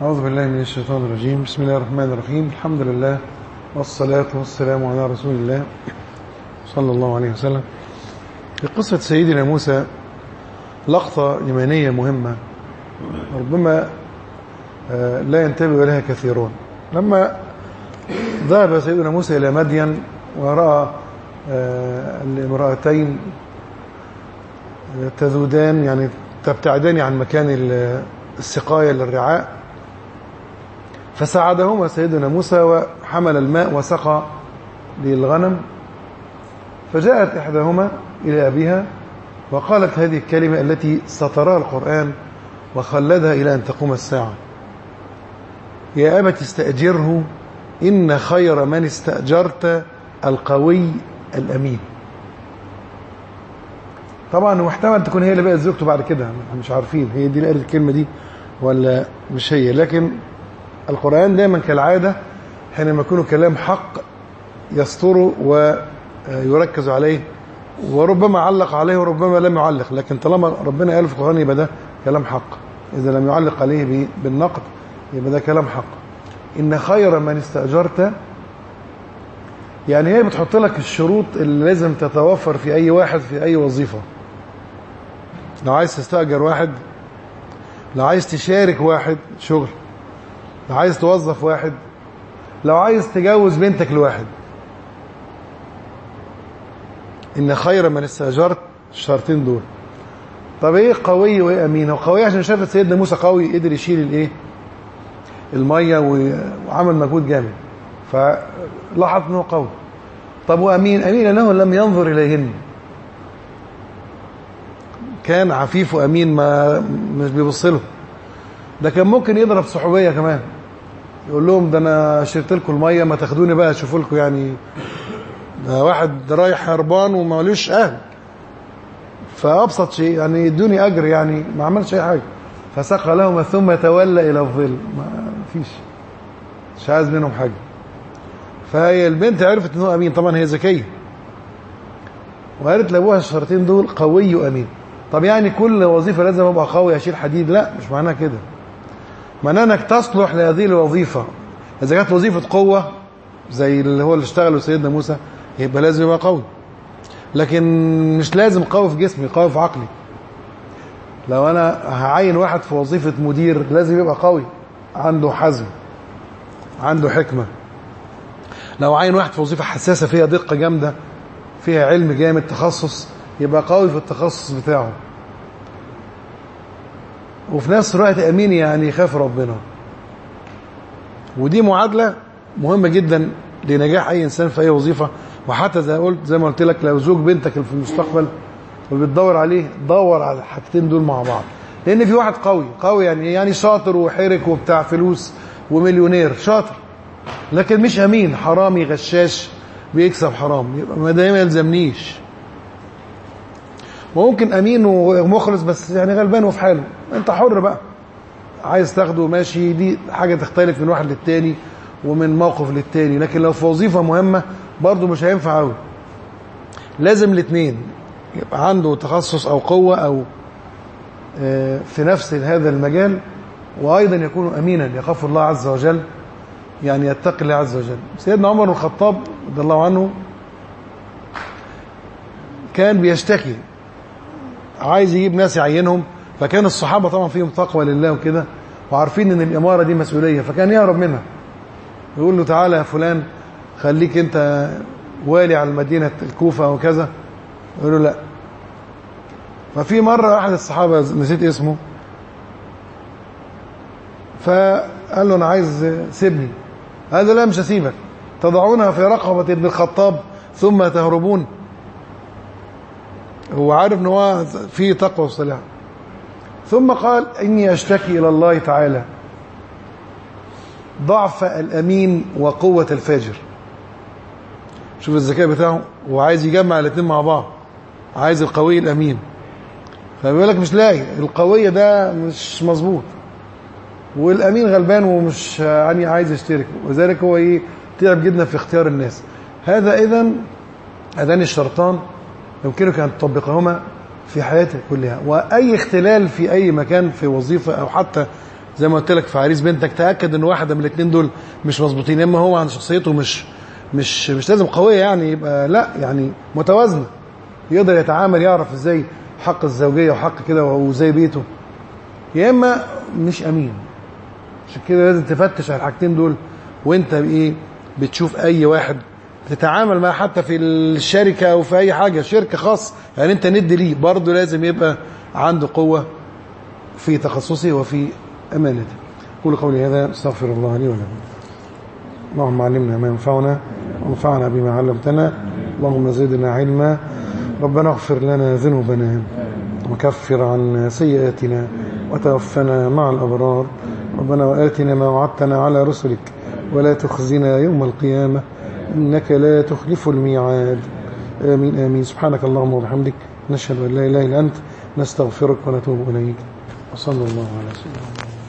أعوذ بالله من الشيطان الرجيم بسم الله الرحمن الرحيم الحمد لله والصلاة والسلام على رسول الله صلى الله عليه وسلم في قصة سيدنا موسى لقطة إيمانية مهمة ربما لا ينتبه لها كثيرون لما ذهب سيدنا موسى إلى مدين ورأى الامرأتين تذودان يعني تبتعدان عن مكان السقاية للرعاء فساعدهما سيدنا موسى وحمل الماء وسقى للغنم فجاءت إحداهما إلى أبيها وقالت هذه الكلمة التي سطرها القرآن وخلدها إلى أن تقوم الساعة يا أبت استأجره إن خير من استأجرت القوي الأمين طبعا واحتمل تكون هي اللي بقت زوجته بعد كده مش عارفين هي دي اللي قالت الكلمة دي ولا مش هي لكن القرآن دايما كالعادة حينما يكون كلام حق يستره ويركز عليه وربما علق عليه وربما لم يعلق لكن طالما ربنا قال في القرآن يبقى ده كلام حق إذا لم يعلق عليه بالنقد يبقى ده كلام حق إن خير من استأجرت يعني هي بتحط لك الشروط اللي لازم تتوفر في أي واحد في أي وظيفة لو عايز تستأجر واحد لو عايز تشارك واحد شغل لو عايز توظف واحد لو عايز تجوز بنتك لواحد إن خير من استأجرت الشرطين دول طب ايه قوي وايه امين هو قوي عشان شافت سيدنا موسى قوي قدر يشيل الايه الميه وعمل مجهود جامد فلاحظ انه قوي طب وامين امين انه لم ينظر اليهن كان عفيف وامين ما مش بيبص له ده كان ممكن يضرب صحوبيه كمان يقول لهم ده انا شريت لكم الميه ما تاخدوني بقى اشوف لكم يعني ده واحد رايح هربان ومالوش اهل فابسط شيء يعني يدوني اجر يعني ما عملش اي حاجه فسقى لهما ثم تولى الى الظل ما فيش مش عايز منهم حاجه فهي البنت عرفت ان هو امين طبعا هي ذكيه وقالت لابوها الشرطين دول قوي وامين طب يعني كل وظيفه لازم ابقى قوي اشيل حديد لا مش معناها كده معناها انك تصلح لهذه الوظيفه اذا كانت وظيفه قوه زي اللي هو اللي اشتغله سيدنا موسى يبقى لازم يبقى قوي لكن مش لازم قوي في جسمي قوي في عقلي لو انا هعين واحد في وظيفه مدير لازم يبقى قوي عنده حزم عنده حكمه لو عين واحد في وظيفه حساسه فيها دقه جامده فيها علم جامد تخصص يبقى قوي في التخصص بتاعه وفي نفس الوقت امين يعني يخاف ربنا ودي معادله مهمه جدا لنجاح اي انسان في اي وظيفه وحتى زي قلت زي ما قلت لك لو زوج بنتك في المستقبل وبتدور عليه دور على الحاجتين دول مع بعض لان في واحد قوي قوي يعني يعني شاطر وحرك وبتاع فلوس ومليونير شاطر لكن مش امين حرامي غشاش بيكسب حرام يبقى ما ده ما يلزمنيش وممكن امين ومخلص بس يعني غلبان وفي حاله انت حر بقى عايز تاخده ماشي دي حاجه تختلف من واحد للتاني ومن موقف للتاني لكن لو في وظيفه مهمه برضه مش هينفع قوي لازم الاثنين يبقى عنده تخصص او قوه او في نفس هذا المجال وايضا يكون امينا يخاف الله عز وجل يعني يتقي الله عز وجل سيدنا عمر بن الخطاب رضي الله عنه كان بيشتكي عايز يجيب ناس يعينهم فكان الصحابه طبعا فيهم تقوى لله وكده وعارفين ان الاماره دي مسؤوليه فكان يهرب منها يقول له تعالى يا فلان خليك انت والي على مدينه الكوفه وكذا يقول له لا ففي مره احد الصحابه نسيت اسمه فقال له انا عايز سيبني قال له لا مش هسيبك تضعونها في رقبه ابن الخطاب ثم تهربون هو عارف ان هو في تقوى وصلاح ثم قال اني اشتكي الى الله تعالى ضعف الامين وقوه الفاجر شوف الذكاء بتاعه وعايز يجمع الاثنين مع بعض عايز القوي الامين فبيقول لك مش لاقي القويه ده مش مظبوط والامين غلبان ومش يعني عايز يشترك وذلك هو ايه تعب جدا في اختيار الناس هذا اذا هذان الشرطان يمكنك ان تطبقهما في حياتك كلها واي اختلال في اي مكان في وظيفه او حتى زي ما قلت لك في عريس بنتك تاكد ان واحده من الاثنين دول مش مظبوطين اما هو عن شخصيته مش مش مش لازم قويه يعني يبقى لا يعني متوازنه يقدر يتعامل يعرف ازاي حق الزوجيه وحق كده وزي بيته يا اما مش امين عشان كده لازم تفتش على الحاجتين دول وانت ايه بتشوف اي واحد تتعامل معاه حتى في الشركه او في اي حاجه شركه خاص يعني انت ند ليه برضه لازم يبقى عنده قوه في تخصصه وفي امانته قولوا قولي هذا استغفر الله لي ولكم اللهم علمنا ما ينفعنا وانفعنا بما علمتنا اللهم زدنا علما ربنا اغفر لنا ذنوبنا وكفر عنا سيئاتنا وتوفنا مع الأبرار ربنا وآتنا ما وعدتنا على رسلك ولا تخزنا يوم القيامة إنك لا تخلف الميعاد آمين آمين سبحانك اللهم وبحمدك نشهد أن لا إله إلا أنت نستغفرك ونتوب إليك وصلى الله على سيدنا محمد